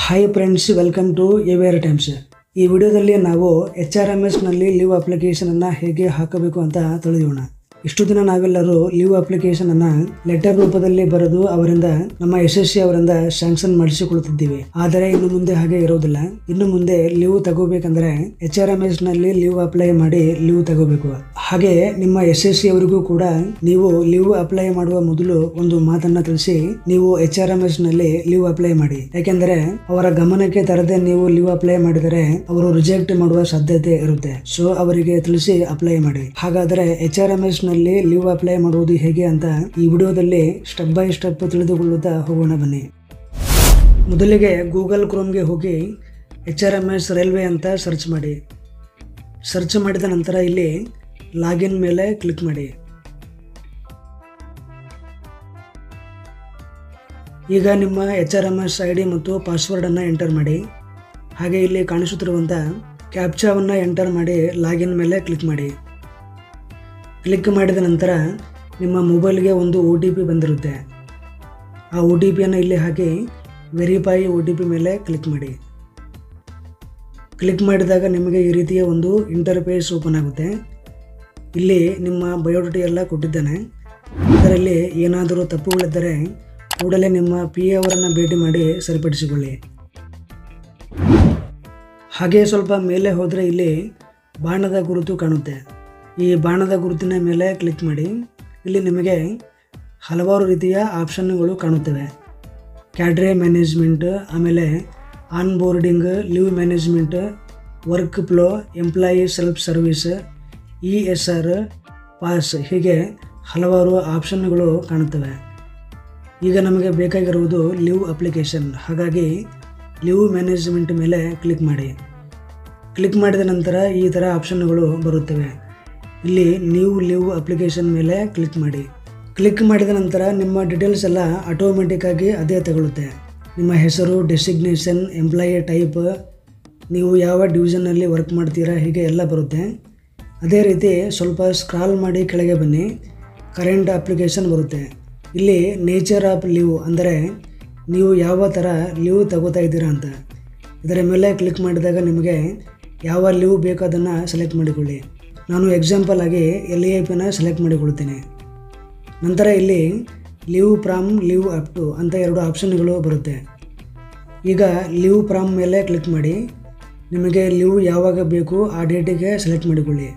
hi friends welcome to aware times ಈ ವಿಡಿಯೋದಲ್ಲಿ ನಾವು ಎಚ್ ಆರ್ ಎಮ್ ಎಸ್ನಲ್ಲಿ ಲೀವ್ ಅಪ್ಲಿಕೇಶನನ್ನು ಹೇಗೆ ಹಾಕಬೇಕು ಅಂತ ತಿಳಿಯೋಣ ಇಷ್ಟು ದಿನ ನಾವೆಲ್ಲರೂ ಲೀವ್ ಅಪ್ಲಿಕೇಶನ್ ಅನ್ನ ಲೆಟರ್ ರೂಪದಲ್ಲಿ ಬರೆದು ಅವರಿಂದ ನಮ್ಮ ಯಶಸ್ವಿ ಅವರಿಂದ ಸ್ಯಾಂಕ್ಷನ್ ಮಾಡಿಸಿಕೊಳ್ಳುತ್ತಿದ್ದೀವಿ ಆದರೆ ಇನ್ನು ಮುಂದೆ ಹಾಗೆ ಇರೋದಿಲ್ಲ ಇನ್ನು ಮುಂದೆ ಲೀವ್ ತಗೋಬೇಕಂದ್ರೆ ಎಚ್ ಆರ್ ಎಂ ಎಸ್ ನಲ್ಲಿ ಲೀವ್ ಅಪ್ಲೈ ಮಾಡಿ ಲೀವ್ ತಗೋಬೇಕು ಹಾಗೆ ನಿಮ್ಮ ಯಶಸ್ವಿ ಅವರಿಗೂ ಕೂಡ ನೀವು ಲೀವ್ ಅಪ್ಲೈ ಮಾಡುವ ಮೊದಲು ಒಂದು ಮಾತನ್ನ ತಿಳಿಸಿ ನೀವು ಎಚ್ ಆರ್ ಎಂ ಎಸ್ ನಲ್ಲಿ ಲೀವ್ ಅಪ್ಲೈ ಮಾಡಿ ಯಾಕೆಂದ್ರೆ ಅವರ ಗಮನಕ್ಕೆ ತರದೆ ನೀವು ಲೀವ್ ಅಪ್ಲೈ ಮಾಡಿದರೆ ಅವರು ರಿಜೆಕ್ಟ್ ಮಾಡುವ ಸಾಧ್ಯತೆ ಇರುತ್ತೆ ಸೊ ಅವರಿಗೆ ತಿಳಿಸಿ ಅಪ್ಲೈ ಮಾಡಿ ಹಾಗಾದ್ರೆ ಎಚ್ ಆರ್ ಎಂ ಎಸ್ ನಲ್ಲಿ ಲೀವ್ ಅಪ್ಲೈ ಮಾಡುವುದು ಹೇಗೆ ಅಂತ ಈ ವಿಡಿಯೋದಲ್ಲಿ ಸ್ಟೆಪ್ ಬೈ ಸ್ಟೆಪ್ ತಿಳಿದುಕೊಳ್ಳುತ್ತಾ ಹೋಗೋಣ ಬನ್ನಿ ಮೊದಲಿಗೆ ಗೂಗಲ್ ಕ್ರೋಮ್ಗೆ ಹೋಗಿ H R M S railway ಅಂತ ಸರ್ಚ್ ಮಾಡಿ ಸರ್ಚ್ ಮಾಡಿದ ನಂತರ ಇಲ್ಲಿ ಲಾಗಿನ್ ಮೇಲೆ ಕ್ಲಿಕ್ ಮಾಡಿ ಈಗ ನಿಮ್ಮ H R M S I D ಮತ್ತು ಪಾಸ್ವರ್ಡನ್ನು ಎಂಟರ್ ಮಾಡಿ ಹಾಗೆ ಇಲ್ಲಿ ಕಾಣಿಸುತ್ತಿರುವಂಥ ಕ್ಯಾಪ್ಚಾವನ್ನು ಎಂಟರ್ ಮಾಡಿ ಲಾಗಿನ್ ಮೇಲೆ ಕ್ಲಿಕ್ ಮಾಡಿ ಕ್ಲಿಕ್ ಮಾಡಿದ ನಂತರ ನಿಮ್ಮ ಮೊಬೈಲ್ಗೆ ಒಂದು ಒ ಟಿ ಪಿ ಬಂದಿರುತ್ತೆ ಆ ಒ ಟಿ ಪಿಯನ್ನು ಇಲ್ಲಿ ಹಾಕಿ ವೆರಿಫೈ ಒ ಟಿ ಪಿ ಮೇಲೆ ಕ್ಲಿಕ್ ಮಾಡಿ ಕ್ಲಿಕ್ ಮಾಡಿದಾಗ ನಿಮಗೆ ಈ ರೀತಿಯ ಒಂದು ಇಂಟರ್ಫೇಸ್ ಓಪನ್ ಆಗುತ್ತೆ ಇಲ್ಲಿ ನಿಮ್ಮ ಬಯೋಡೇಟಾ ಎಲ್ಲ ಕೊಟ್ಟಿದ್ದಾನೆ ಅದರಲ್ಲಿ ಏನಾದರೂ ತಪ್ಪುಗಳಿದ್ದರೆ ಕೂಡಲೇ ನಿಮ್ಮ ಪಿ ಎ ಅವರನ್ನು ಭೇಟಿ ಮಾಡಿ ಸರಿಪಡಿಸಿಕೊಳ್ಳಿ ಹಾಗೆ ಸ್ವಲ್ಪ ಮೇಲೆ ಹೋದರೆ ಇಲ್ಲಿ ಬಾಣದ ಗುರುತು ಕಾಣುತ್ತೆ ಈ ಬಾಣದ ಗುರುತಿನ ಮೇಲೆ ಕ್ಲಿಕ್ ಮಾಡಿ ಇಲ್ಲಿ ನಿಮಗೆ ಹಲವಾರು ರೀತಿಯ ಆಪ್ಷನ್ಗಳು ಕಾಣುತ್ತವೆ ಕ್ಯಾಡ್ರೆ ಮ್ಯಾನೇಜ್ಮೆಂಟ್ ಆಮೇಲೆ onboarding leave management workflow employee self service E S R pass ಹೀಗೆ ಹಲವಾರು ಆಪ್ಷನ್ಗಳು ಕಾಣುತ್ತವೆ ಈಗ ನಮಗೆ ಬೇಕಾಗಿರುವುದು ಲೀವ್ ಅಪ್ಲಿಕೇಶನ್ ಹಾಗಾಗಿ ಲೀವ್ ಮ್ಯಾನೇಜ್ಮೆಂಟ್ ಮೇಲೆ ಕ್ಲಿಕ್ ಮಾಡಿ ಕ್ಲಿಕ್ ಮಾಡಿದ ನಂತರ ಈ ಥರ ಆಪ್ಷನ್ಗಳು ಬರುತ್ತವೆ ಇಲ್ಲಿ ನೀವು ಲೀವ್ ಅಪ್ಲಿಕೇಶನ್ ಮೇಲೆ ಕ್ಲಿಕ್ ಮಾಡಿ ಕ್ಲಿಕ್ ಮಾಡಿದ ನಂತರ ನಿಮ್ಮ ಡೀಟೇಲ್ಸ್ ಎಲ್ಲ ಆಟೋಮೆಟಿಕ್ ಆಗಿ ಅದೇ ತಗೊಳುತ್ತೆ ನಿಮ್ಮ ಹೆಸರು ಡೆಸಿಗ್ನೇಷನ್ ಎಂಪ್ಲಾಯಿ ಟೈಪ್ ನೀವು ಯಾವ ಡಿವಿಷನ್ನಲ್ಲಿ ವರ್ಕ್ ಮಾಡ್ತೀರಾ ಹೀಗೆ ಎಲ್ಲ ಬರುತ್ತೆ ಅದೇ ರೀತಿ ಸ್ವಲ್ಪ ಸ್ಕ್ರಾಲ್ ಮಾಡಿ ಕೆಳಗೆ ಬನ್ನಿ ಕರೆಂಟ್ ಅಪ್ಲಿಕೇಶನ್ ಬರುತ್ತೆ ಇಲ್ಲಿ ನೇಚರ್ ಆಫ್ ಲೀವ್ ಅಂದರೆ ನೀವು ಯಾವ ಥರ ಲೀವ್ ತಗೋತಾ ಇದ್ದೀರಾ ಅಂತ ಇದರ ಮೇಲೆ ಕ್ಲಿಕ್ ಮಾಡಿದಾಗ ನಿಮಗೆ ಯಾವ ಲೀವ್ ಬೇಕೋ ಅದನ್ನು ಸೆಲೆಕ್ಟ್ ಮಾಡಿಕೊಳ್ಳಿ ನಾನು ಎಕ್ಸಾಂಪಲ್ ಆಗಿ ಎಲ್ ಇ ಐ ಪಿನ ಸೆಲೆಕ್ಟ್ ಮಾಡಿಕೊಳ್ತೇನೆ ನಂತರ ಇಲ್ಲಿ leave from leave up to ಅಂತ ಎರಡು ಆಪ್ಷನ್ಗಳು ಬರುತ್ತೆ ಈಗ ಲೀವ್ ಫ್ರಾಮ್ ಮೇಲೆ ಕ್ಲಿಕ್ ಮಾಡಿ ನಿಮಗೆ ಲೀವ್ ಯಾವಾಗ ಬೇಕು ಆ ಡೇಟಿಗೆ ಸೆಲೆಕ್ಟ್ ಮಾಡಿಕೊಳ್ಳಿ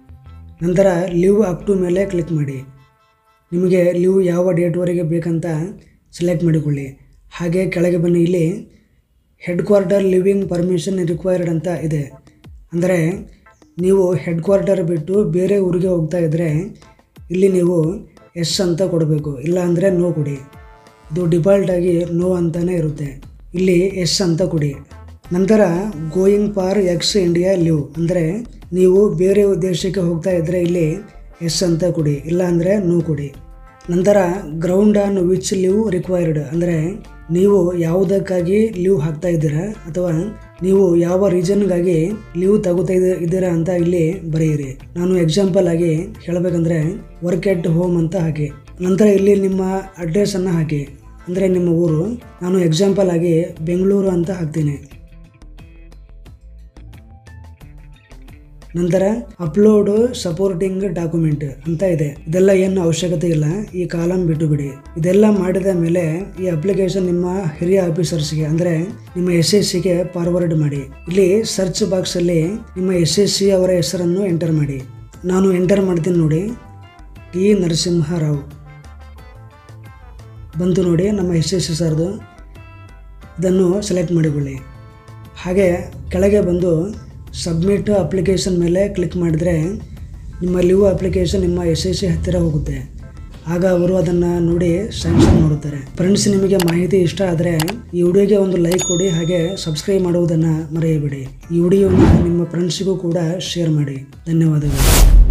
ನಂತರ ಲೀವ್ ಅಪ್ ಟು ಮೇಲೆ ಕ್ಲಿಕ್ ಮಾಡಿ ನಿಮಗೆ ಲೀವ್ ಯಾವ ಡೇಟ್ವರೆಗೆ ಬೇಕಂತ ಸೆಲೆಕ್ಟ್ ಮಾಡಿಕೊಳ್ಳಿ ಹಾಗೆ ಕೆಳಗೆ ಬನ್ನಿ ಇಲ್ಲಿ headquarter leaving permission required ಅಂತ ಇದೆ ಅಂದರೆ ನೀವು ಹೆಡ್ ಕ್ವಾರ್ಟರ್ ಬಿಟ್ಟು ಬೇರೆ ಊರಿಗೆ ಹೋಗ್ತಾ ಇದ್ದರೆ ಇಲ್ಲಿ ನೀವು ಎಸ್ ಅಂತ ಕೊಡಬೇಕು ಇಲ್ಲ ಅಂದರೆ ನೋ ಕೊಡಿ ಇದು ಡಿಫಾಲ್ಟ್ ಆಗಿ ನೋ ಅಂತಲೇ ಇರುತ್ತೆ ಇಲ್ಲಿ ಎಸ್ ಅಂತ ಕೊಡಿ ನಂತರ going for ex India leave ಅಂದರೆ ನೀವು ಬೇರೆ ದೇಶಕ್ಕೆ ಹೋಗ್ತಾ ಇದ್ದರೆ ಇಲ್ಲಿ ಎಸ್ ಅಂತ ಕೊಡಿ ಇಲ್ಲ ಅಂದರೆ ನೋ ಕೊಡಿ ನಂತರ ground on which leave required ಅಂದರೆ ನೀವು ಯಾವುದಕ್ಕಾಗಿ ಲೀವ್ ಹಾಕ್ತಾ ಇದ್ದೀರಾ ಅಥವಾ ನೀವು ಯಾವ ರೀಸನ್ಗಾಗಿ ಲೀವ್ ತಗೋತಾ ಇದ್ದೀರಾ ಅಂತ ಇಲ್ಲಿ ಬರೆಯಿರಿ ನಾನು ಎಕ್ಸಾಂಪಲ್ ಆಗಿ ಹೇಳಬೇಕಂದ್ರೆ ವರ್ಕ್ ಎಟ್ ಹೋಮ್ ಅಂತ ಹಾಕಿ ನಂತರ ಇಲ್ಲಿ ನಿಮ್ಮ ಅಡ್ರೆಸ್ಸನ್ನು ಹಾಕಿ ಅಂದರೆ ನಿಮ್ಮ ಊರು ನಾನು ಎಕ್ಸಾಂಪಲ್ ಆಗಿ ಬೆಂಗಳೂರು ಅಂತ ಹಾಕ್ತೀನಿ ನಂತರ ಅಪ್ಲೋಡ್ ಸಪೋರ್ಟಿಂಗ್ ಡಾಕ್ಯುಮೆಂಟ್ ಅಂತ ಇದೆ ಇದೆಲ್ಲ ಏನು ಅವಶ್ಯಕತೆ ಇಲ್ಲ ಈ ಕಾಲಮ್ ಬಿಟ್ಟು ಬಿಡಿ ಇದೆಲ್ಲ ಮಾಡಿದ ಮೇಲೆ ಈ ಅಪ್ಲಿಕೇಶನ್ ನಿಮ್ಮ ಹಿರಿಯ ಆಫೀಸರ್ಸ್ಗೆ ಅಂದ್ರೆ ನಿಮ್ಮ ಎಸ್ ಎಸ್ ಸಿಗೆ ಫಾರ್ವರ್ಡ್ ಮಾಡಿ ಇಲ್ಲಿ ಸರ್ಚ್ ಬಾಕ್ಸ್ ಅಲ್ಲಿ ನಿಮ್ಮ ಎಸ್ ಎಸ್ ಸಿ ಅವರ ಹೆಸರನ್ನು ಎಂಟರ್ ಮಾಡಿ ನಾನು ಎಂಟರ್ ಮಾಡ್ತೀನಿ ನೋಡಿ ಟಿ ನರಸಿಂಹರಾವ್ ಬಂತು ನೋಡಿ ನಮ್ಮ ಎಸ್ ಎಸ್ ಸಿ ಸರ್ದು ಇದನ್ನು ಸೆಲೆಕ್ಟ್ ಮಾಡಿಕೊಳ್ಳಿ ಹಾಗೆ ಕೆಳಗೆ ಬಂದು ಸಬ್ಮಿಟ್ ಅಪ್ಲಿಕೇಶನ್ ಮೇಲೆ ಕ್ಲಿಕ್ ಮಾಡಿದರೆ ನಿಮ್ಮ ಲೀವ್ ಅಪ್ಲಿಕೇಶನ್ ನಿಮ್ಮ ಎಸ್ ಎಸ್ ಸಿ ಹತ್ತಿರ ಹೋಗುತ್ತೆ ಆಗ ಅವರು ಅದನ್ನು ನೋಡಿ ಸ್ಯಾಂಕ್ಷನ್ ಮಾಡುತ್ತಾರೆ ಫ್ರೆಂಡ್ಸ್ ನಿಮಗೆ ಮಾಹಿತಿ ಇಷ್ಟ ಆದರೆ ಈ ವಿಡಿಯೋಗೆ ಒಂದು ಲೈಕ್ ಕೊಡಿ ಹಾಗೆ ಸಬ್ಸ್ಕ್ರೈಬ್ ಮಾಡುವುದನ್ನು ಮರೆಯಬೇಡಿ ಈ ವಿಡಿಯೋನ ನಿಮ್ಮ ಫ್ರೆಂಡ್ಸಿಗೂ ಕೂಡ ಶೇರ್ ಮಾಡಿ ಧನ್ಯವಾದಗಳು